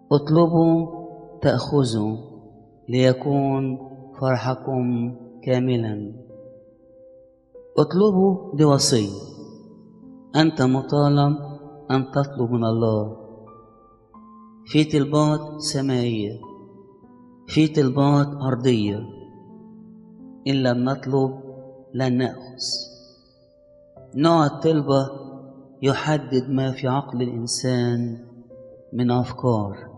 اطلبوا تأخذوا ليكون فرحكم كاملا اطلبوا دي وصية أنت مطالب أن تطلب من الله في طلبات سمائية في طلبات أرضية إن لم نطلب لن نأخذ نوع الطلبة يحدد ما في عقل الإنسان من أفكار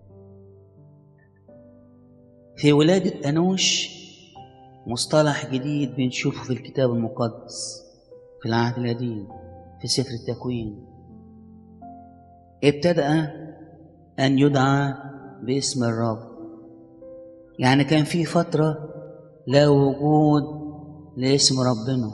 في ولادة أنوش مصطلح جديد بنشوفه في الكتاب المقدس في العهد القديم في سفر التكوين ابتدأ أن يدعى باسم الرب يعني كان في فترة لا وجود لاسم ربنا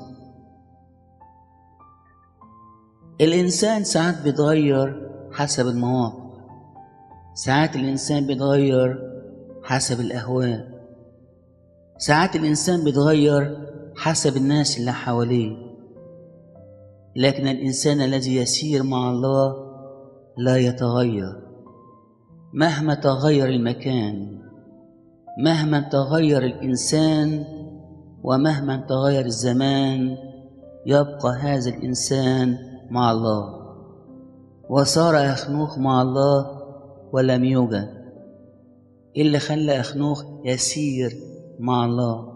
الإنسان ساعات بيتغير حسب المواقف ساعات الإنسان بيتغير حسب الأهواء ساعات الإنسان بيتغير حسب الناس اللي حواليه لكن الإنسان الذي يسير مع الله لا يتغير مهما تغير المكان مهما تغير الإنسان ومهما تغير الزمان يبقى هذا الإنسان مع الله وصار أخنوخ مع الله ولم يوجد اللي خلى أخنوخ يسير مع الله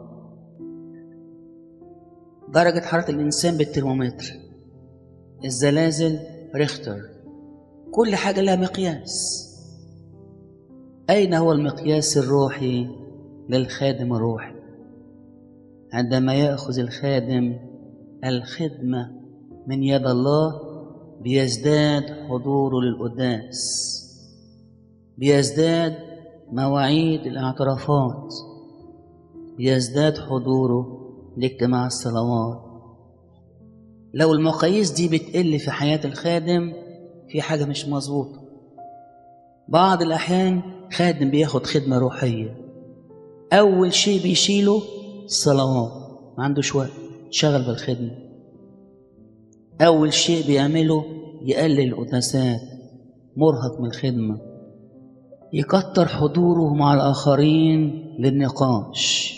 درجة حرارة الإنسان بالترمومتر الزلازل ريختر كل حاجة لها مقياس أين هو المقياس الروحي للخادم الروحي عندما يأخذ الخادم الخدمة من يد الله بيزداد حضوره للقداس بيزداد مواعيد الاعترافات بيزداد حضوره لاجتماع الصلوات لو المقاييس دي بتقل في حياة الخادم في حاجة مش مظبوطة بعض الأحيان خادم بياخد خدمة روحية أول شيء بيشيله الصلوات ما عندوش وقت شغل بالخدمة أول شيء بيعمله يقلل القداسات مرهق من الخدمة يكتر حضوره مع الآخرين للنقاش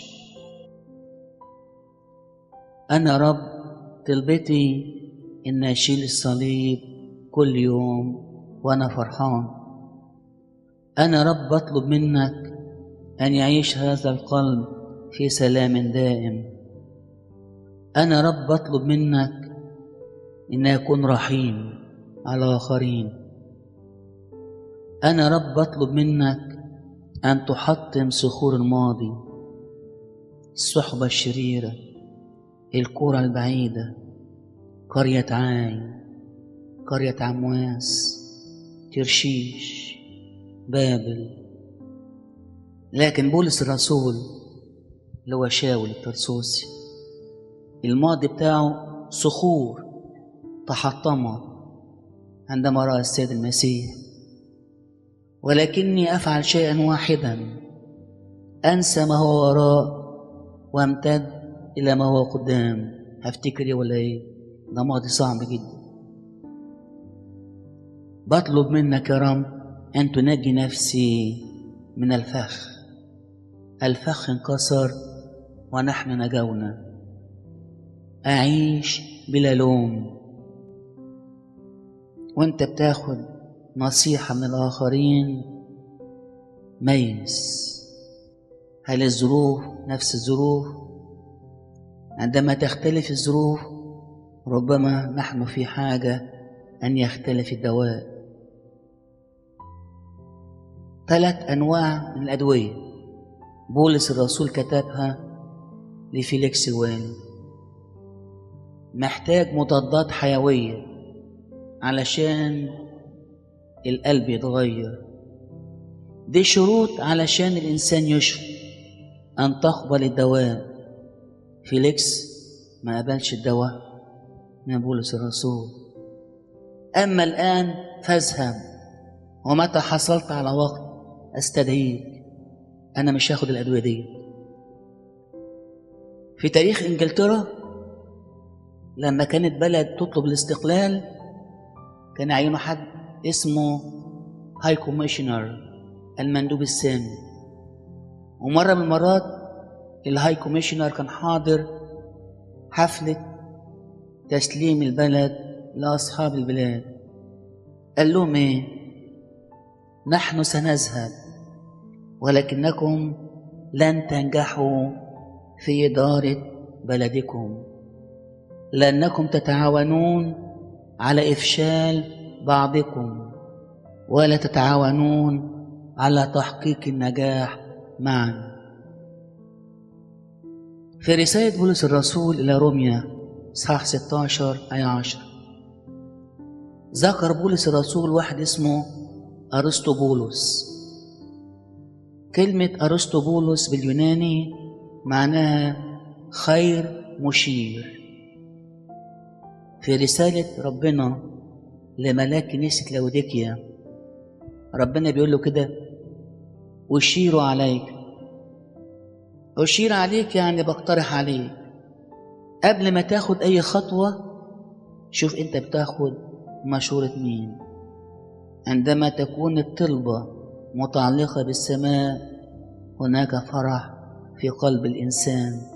أنا رب طلبتي إن أشيل الصليب كل يوم وأنا فرحان أنا رب بطلب منك أن يعيش هذا القلب في سلام دائم أنا رب بطلب منك أن أكون رحيم على الآخرين أنا رب بطلب منك أن تحطم صخور الماضي الصحبة الشريرة الكرة البعيدة قرية عاي قرية عمواس ترشيش بابل لكن بولس الرسول اللي هو شاول الترسوسي الماضي بتاعه صخور تحطمت عندما رأى السيد المسيح ولكني أفعل شيئا واحدا أنسى ما هو وراء وامتد إلى ما هو قدام هفتكر إيه ولا إيه ده ماضي صعب جدا بطلب منك يا رب أن تنجي نفسي من الفخ الفخ انكسر ونحن نجونا أعيش بلا لوم وانت بتاخد نصيحة من الآخرين ميز هل الظروف نفس الظروف عندما تختلف الظروف ربما نحن في حاجة أن يختلف الدواء ثلاث أنواع من الأدوية بولس الرسول كتبها لفيليكس الوالي محتاج مضادات حيوية علشان القلب يتغير دي شروط علشان الإنسان يشفى أن تقبل الدواء فيليكس ما قبلش الدواء من بولس الرسول أما الآن فاذهب ومتى حصلت على وقت أستدعيك أنا مش هاخد الأدوية دي في تاريخ إنجلترا لما كانت بلد تطلب الاستقلال كان عينوا حد اسمه هاي كوميشنر المندوب السامي ومرة من المرات الهاي كوميشنر كان حاضر حفلة تسليم البلد لأصحاب البلاد قال لهم إيه نحن سنذهب ولكنكم لن تنجحوا في إدارة بلدكم لأنكم تتعاونون على إفشال بعضكم ولا تتعاونون على تحقيق النجاح معا في رسالة بولس الرسول إلى روميا إصحاح 16 آية 10 ذكر بولس الرسول واحد اسمه أرسطوبولس كلمة أرسطوبولس باليوناني معناها خير مشير في رسالة ربنا لملاك كنيسة لوديكيا ربنا بيقول له كده أشير عليك أشير عليك يعني بقترح عليك قبل ما تاخد أي خطوة شوف أنت بتاخد مشورة مين عندما تكون الطلبة متعلقة بالسماء هناك فرح في قلب الإنسان